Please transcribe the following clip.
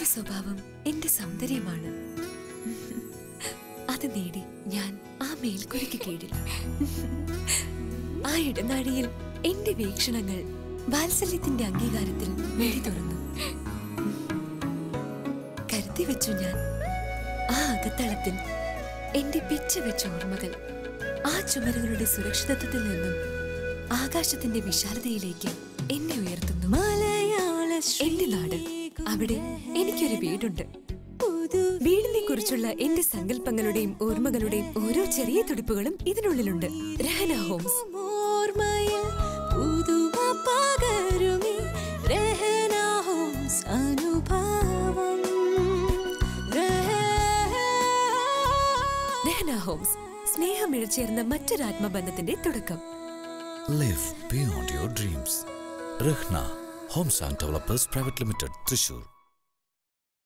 സ്വഭാവം എന്റെ സൗന്ദര്യമാണ് അത് നേടി ഞാൻ ആ മേൽക്കുരയ്ക്ക് കീഴിൽ ആ ഇടനാഴിയിൽ എന്റെ വീക്ഷണങ്ങൾ വാത്സല്യത്തിന്റെ അംഗീകാരത്തിൽ വെടി തുറന്നു കരുതി വെച്ചു ഞാൻ ആ അകത്തളത്തിൽ എന്റെ പിച്ച വെച്ച ഓർമ്മകൾ ആ ചുമരുകളുടെ സുരക്ഷിതത്വത്തിൽ നിന്നും ആകാശത്തിന്റെ വിശാലതയിലേക്ക് എന്നെ ഉയർത്തുന്നു മലയാള എന്റെ നാട് അവിടെ എനിക്കൊരു വീടുണ്ട് വീടിനെ കുറിച്ചുള്ള എന്റെ സങ്കല്പങ്ങളുടെയും ഓർമ്മകളുടെയും ഓരോ ചെറിയ തുടിപ്പുകളും ഇതിനുള്ളിലുണ്ട് രഹന ഹോംസ് ഓർമ്മയിൽ പുതുമ പകരുമി രഹന ഹോംസ് അനുഭവം രഹന ഹോംസ് സ്നേഹമിഴച്ചേർന്ന മറ്റൊരാത്മബന്ധത്തിന്റെ തുടക്കം Live beyond your dreams. Rihna Homes and Developers Private Limited, Trishur.